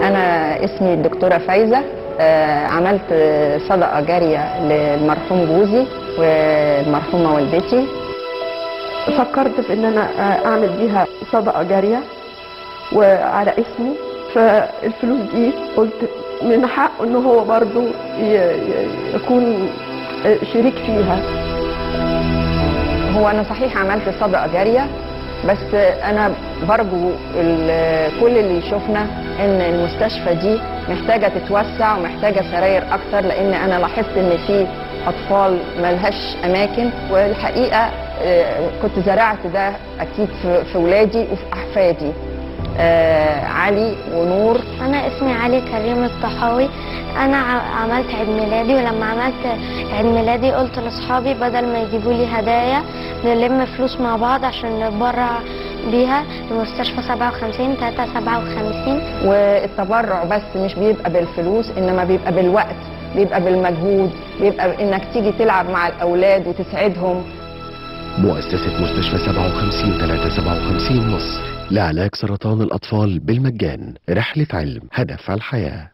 أنا اسمي الدكتورة فايزة آه، عملت صدقة جارية للمرحوم جوزي والمرحومة والدتي فكرت في ان انا اعمل بيها صدقه جاريه وعلى اسمي فالفلوس دي قلت من حقه ان هو برضو ي- ي- يكون شريك فيها هو أنا صحيح عملت صدقة جارية بس أنا برجو ال- كل اللي يشوفنا إن المستشفى دي محتاجة تتوسع ومحتاجة سراير أكتر لأن أنا لاحظت إن في أطفال ملهاش أماكن والحقيقة آه، كنت زرعت ده أكيد في في ولادي وفي أحفادي آه، علي ونور أنا اسمي علي كريم الطحاوي أنا ع- عملت عيد ميلادي ولما عملت عيد ميلادي قلت لأصحابي بدل ما يجيبوا لي هدايا نلم فلوس مع بعض عشان نتبرع بيها لمستشفى 57 357 والتبرع بس مش بيبقى بالفلوس انما بيبقى بالوقت بيبقى بالمجهود بيبقى انك تيجي تلعب مع الاولاد وتسعدهم مؤسسة مستشفى 57 357 مصر لعلاج سرطان الأطفال بالمجان رحلة علم هدف الحياة